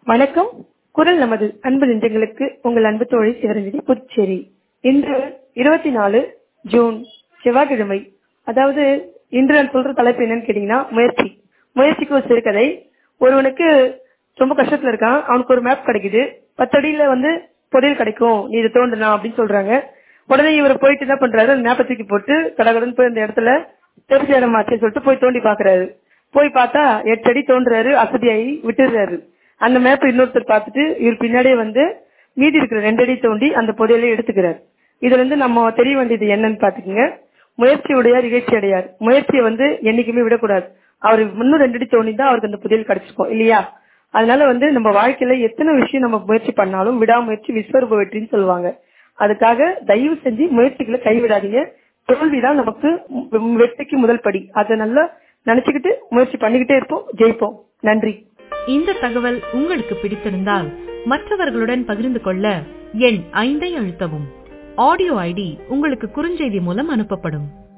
வணக்கம் குரல் நமது அன்பு நெஞ்சங்களுக்கு உங்கள் அன்பு தோழி சிவரஞ்சலி புதுச்சேரி இன்று இருபத்தி நாலு ஜூன் செவ்வாய்க்கிழமை அதாவது இன்று நான் சொல்ற தலைப்பு என்னன்னு கேட்டீங்கன்னா முயற்சி முயற்சிக்கு ஒரு சிறுகதை ஒருவனுக்கு ரொம்ப கஷ்டத்துல இருக்கான் அவனுக்கு ஒரு மேப் கிடைக்குது பத்து அடியில வந்து புதையல் கிடைக்கும் நீ இதை தோண்டலாம் அப்படின்னு சொல்றாங்க உடனே இவர் போயிட்டு என்ன பண்றாரு அந்த மேப்பை தூக்கி போட்டு கடகடன் போய் அந்த இடத்துல தெரிஞ்ச இடமாச்சு சொல்லிட்டு போய் தோண்டி பாக்குறாரு போய் பார்த்தா எட்டு அடி தோன்றாரு அசதியாகி விட்டுறாரு அந்த மேப் இன்னொருத்தர் பார்த்துட்டு இவர் பின்னாடியே வந்து மீதி இருக்கிற ரெண்டு அடி தோண்டி அந்த புதையலை எடுத்துக்கிறார் இதுல இருந்து நம்ம தெரிய வேண்டியது என்னன்னு பாத்துக்கோங்க முயற்சி உடையார் இகழ்ச்சி அடையார் முயற்சியை வந்து என்னைக்குமே விடக்கூடாது அவர் இன்னும் ரெண்டு அடி தோண்டி தான் அவருக்கு அந்த புதையல் கிடைச்சிருக்கும் இல்லையா அதனால வந்து நம்ம வாழ்க்கையில எத்தனை விஷயம் நம்ம முயற்சி பண்ணாலும் விடாமுயற்சி விஸ்வரூப வெற்றின்னு சொல்லுவாங்க அதுக்காக தயவு செஞ்சு முயற்சிகளை கைவிடாதீங்க தோல்விதான் நமக்கு வெற்றிக்கு முதல் படி அதை நல்லா நினைச்சுக்கிட்டு முயற்சி பண்ணிக்கிட்டே இருப்போம் ஜெயிப்போம் நன்றி இந்த தகவல் உங்களுக்கு பிடித்திருந்தால் மற்றவர்களுடன் பகிர்ந்து கொள்ள எண் ஐந்தை அழுத்தவும் ஆடியோ ஐடி உங்களுக்கு குறுஞ்செய்தி மூலம் அனுப்பப்படும்